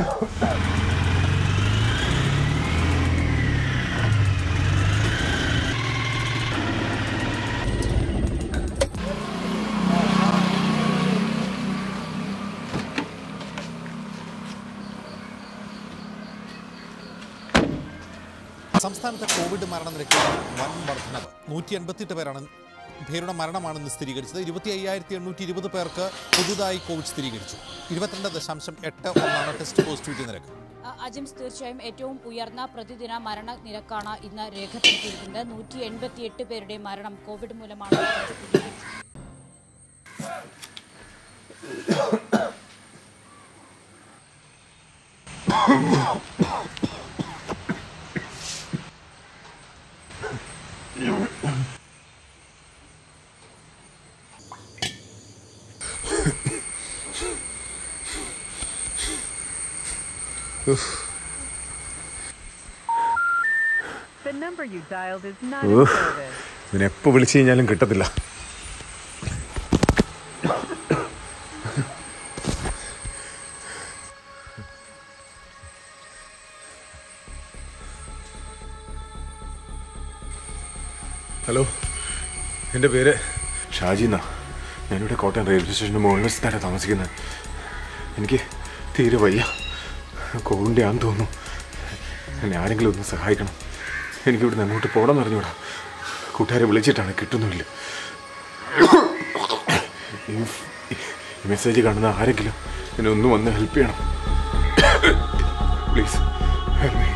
സംസ്ഥാനത്തെ കോവിഡ് മരണനിരക്കിൽ വൻ വർധനവ് നൂറ്റി എൺപത്തിയെട്ട് പേരാണ് പേരുടെ മരണമാണ് ഇന്ന് സ്ഥിരീകരിച്ചത് ഇരുപത്തി അയ്യായിരത്തി എണ്ണൂറ്റി ഇരുപത് പേർക്ക് പുതുതായി കോവിഡ് സ്ഥിരീകരിച്ചു ഇരുപത്തിരണ്ട് ദശാംശം എട്ട് ഒന്നാണ് ടെസ്റ്റ് പോസിറ്റിവിറ്റി നിരക്ക് അ- അജിംസ് തീർച്ചയായും ഏറ്റവും ഉയർന്ന പ്രതിദിന മരണ നിരക്കാണ് ഇന്ന് രേഖപ്പെടുത്തിയിരിക്കുന്നത് നൂറ്റി എൺപത്തിയെട്ട് പേരുടെ മരണം കോവിഡ് മൂലമാണ് സ്ഥിരീകരിച്ചത്. The number you dialed is not in service. ഇതിനെ എപ്പോൾ വിളിച്ചു കഴിഞ്ഞാലും കിട്ടത്തില്ല ഹലോ എൻ്റെ പേര് ഷാജി എന്നാ ഞാനിവിടെ കോട്ടയം റെയിൽവേ സ്റ്റേഷൻ്റെ മുകളിൽ വശത്താണ് താമസിക്കുന്നത് എനിക്ക് തീരെ വയ്യ കോവിൻ്റെ ആണെന്ന് തോന്നുന്നു എന്നെ ആരെങ്കിലും ഒന്ന് സഹായിക്കണം എനിക്ക് ഇവിടുന്ന് അങ്ങോട്ട് പോകണം എന്ന് അറിഞ്ഞൂടാ കൂട്ടുകാരെ വിളിച്ചിട്ടാണ് കിട്ടുന്നുമില്ല ഈ ഈ മെസ്സേജ് കാണുന്ന ആരെങ്കിലും എന്നെ ഒന്ന് വന്ന് ഹെൽപ്പ് ചെയ്യണം പ്ലീസ് ഹെൽപ്പ്